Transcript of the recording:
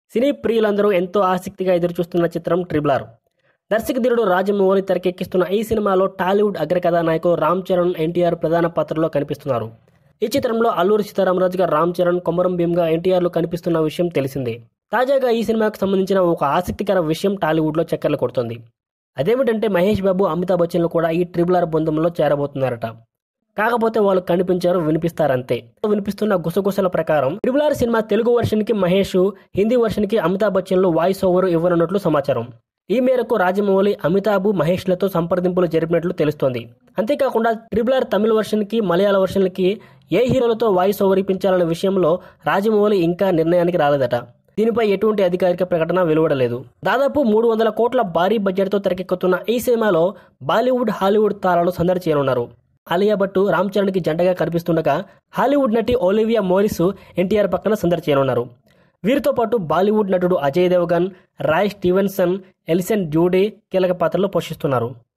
సినీ ప్రియులందరూ ఎంతో ఆసక్తిగా ఎదురుచూస్తున్న చిత్రం ట్రిబులర్ దర్శకధీరుడు రాజమౌళి తెరకెక్కిస్తున్న ఈ సినిమాలో టాలీవుడ్ అగ్రకథానాయకుడు రామ్ చరణ్ ఎన్టీఆర్ ప్రధాన పాత్రలో కనిపిస్తున్నారు ఈ చిత్రంలో అల్లూరి సీతారామరాజుగా రామ్ చరణ్ కొమరం భీమ్గా ఎన్టీఆర్లు కనిపిస్తున్న విషయం తెలిసిందే తాజాగా ఈ సినిమాకు సంబంధించిన ఒక ఆసక్తికర విషయం టాలీవుడ్లో చక్కర్లు కొడుతుంది అదేమిటంటే మహేష్ బాబు అమితాబ్ బచ్చన్లు కూడా ఈ ట్రిబులర్ బృందంలో చేరబోతున్నారట కాకపోతే వాళ్ళు కనిపించారు వినిపిస్తారంతే వినిపిస్తున్న గుసగుసల ప్రకారం ట్రిబులర్ సినిమా తెలుగు వర్షన్ కి మహేష్ హిందీ వర్షన్ కి అమితాబ్ బచ్చన్లు వాయిస్ ఓవర్ ఇవ్వనున్నట్లు సమాచారం ఈ మేరకు రాజమౌళి అమితాబ్ మహేష్లతో సంప్రదింపులు జరిపినట్లు తెలుస్తోంది అంతేకాకుండా ట్రిబులర్ తమిళ వర్షన్ కి మలయాళ వర్షన్ కి ఏ హీరోలతో వాయిస్ ఓవర్ ఇప్పించాలనే విషయంలో రాజమౌళి ఇంకా నిర్ణయానికి రాలేదట దీనిపై ఎటువంటి అధికారిక ప్రకటన వెలువడలేదు దాదాపు మూడు వందల కోట్ల భారీ బడ్జెట్తో తెరకెక్కుతున్న ఈ సినిమాలో బాలీవుడ్ హాలీవుడ్ తారాలు సందడి చేయనున్నారు ఆలియా భట్ రామ్ చరణ్కి జంటగా కనిపిస్తుండగా హాలీవుడ్ నటి ఓలివియా మోరిస్ ఎన్టీఆర్ పక్కన సందడి చేయనున్నారు వీరితో పాటు బాలీవుడ్ నటుడు Ajay Devgan Ray Stevenson Alison Doody కీలక పాత్రలు పోషిస్తున్నారు